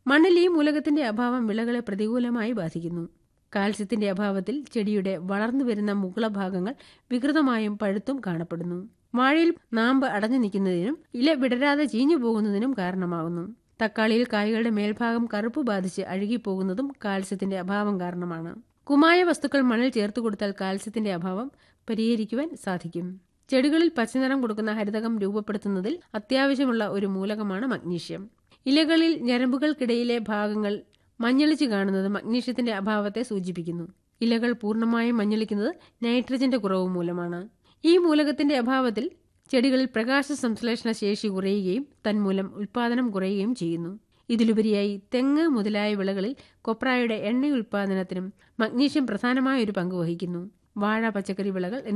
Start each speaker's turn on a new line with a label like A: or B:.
A: മണ്ണിൽ ഈ മൂലകത്തിന്റെ അഭാവം വിളകളെ പ്രതികൂലമായി ബാധിക്കുന്നു കാൽസ്യത്തിന്റെ അഭാവത്തിൽ ചെടിയുടെ വളർന്നു വരുന്ന മുകളഭാഗങ്ങൾ വികൃതമായും പഴുത്തും കാണപ്പെടുന്നു വാഴയിൽ നാമ്പ് അടഞ്ഞു നിൽക്കുന്നതിനും ഇല വിടരാതെ ചീഞ്ഞു പോകുന്നതിനും കാരണമാകുന്നു തക്കാളിയിൽ കായ്കളുടെ മേൽഭാഗം കറുപ്പ് ബാധിച്ച് അഴുകിപ്പോകുന്നതും കാൽസ്യത്തിന്റെ അഭാവം കാരണമാണ് കുമായ വസ്തുക്കൾ മണ്ണിൽ ചേർത്ത് കൊടുത്താൽ കാൽസ്യത്തിന്റെ അഭാവം പരിഹരിക്കുവാൻ സാധിക്കും ചെടികളിൽ പച്ചനിറം കൊടുക്കുന്ന ഹരിതകം രൂപപ്പെടുത്തുന്നതിൽ അത്യാവശ്യമുള്ള ഒരു മൂലകമാണ് മഗ്നീഷ്യം ഇലകളിൽ ഞരമ്പുകൾക്കിടയിലെ ഭാഗങ്ങൾ മഞ്ഞളിച്ച് കാണുന്നത് മഗ്നീഷ്യത്തിന്റെ അഭാവത്തെ സൂചിപ്പിക്കുന്നു ഇലകൾ പൂർണ്ണമായും മഞ്ഞളിക്കുന്നത് നൈട്രജന്റെ കുറവ് മൂലമാണ് ഈ മൂലകത്തിന്റെ അഭാവത്തിൽ ചെടികളിൽ പ്രകാശ സംശ്ലേഷണ ശേഷി കുറയുകയും തന്മൂലം ഉൽപാദനം കുറയുകയും ചെയ്യുന്നു ഇതിലുപരിയായി തെങ്ങ് മുതലായ വിളകളിൽ കൊപ്രായുടെ എണ്ണ ഉൽപാദനത്തിനും മഗ്നീഷ്യം പ്രധാനമായ ഒരു പങ്ക് വഹിക്കുന്നു വാഴ പച്ചക്കറി വിളകൾ